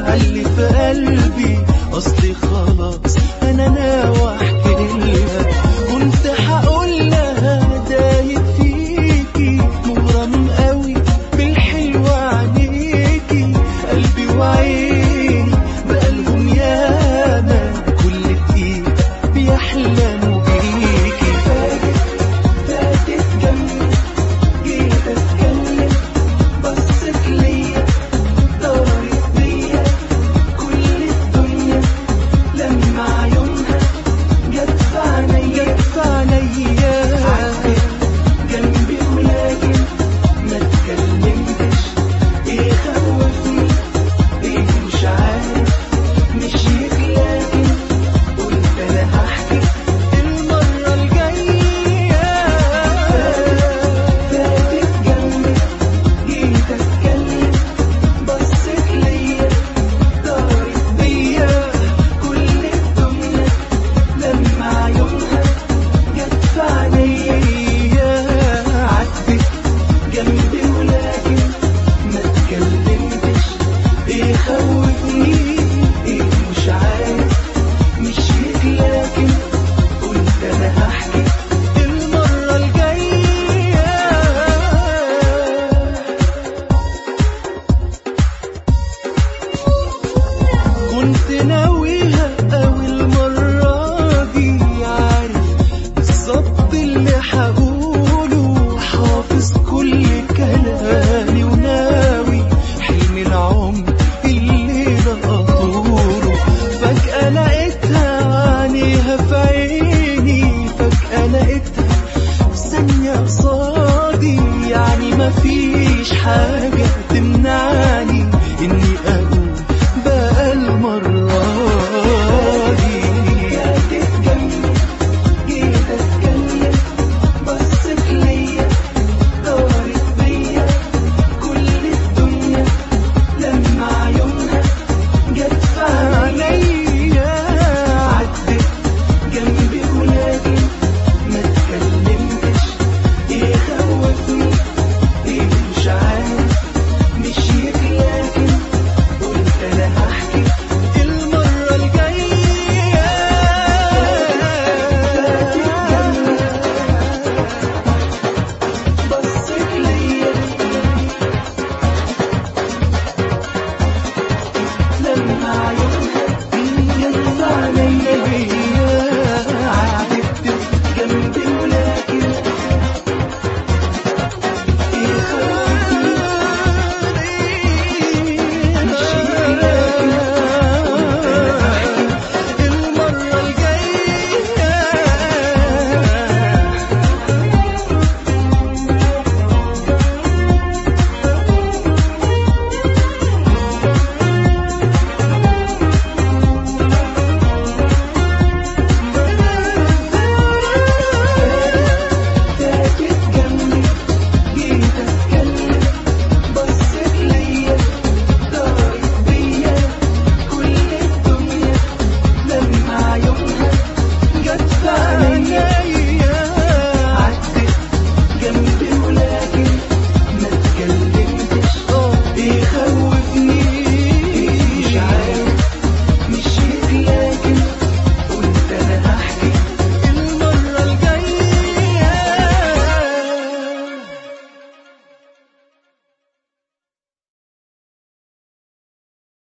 اللي في قلبي اصلي خلاص انا ناوي احكي لها كنت هقول لها دايب فيكي مغرم قوي بالحلوة عينيكي قلبي وعيني بقالهم ياما كل دقيقة بيحلموا بيكي فاتت فاتت جنبي جيت اتكلم بصت ليا دارت بيا كل الدنيا لما عيونها جت في عينيا جت في عينيا عدت جنبي ولكن ما اتكلمتش ايه خوفني ايه مش عارف مشيت لكن قلت انا هحكي المرة الجاية فاتت جنبي جيت اتكلم بصت ليا دارت بيا كل الدنيا لما عيونها جت في عينيا عدت جنبي ولكن ما اتكلمتش ايه خوفني ايه مش عارف مشيت لكن قلت انا هحكي المرة الجاية كنت ناويها أوي المرة دي عارف بالظبط اللي هقوله حافظ كل كلامي وناوي حلم العمر الليلة أطوله فجأة لقيتها عينيها في عيني فجأة لقيتها في ثانية قصادي يعني مفيش حاجة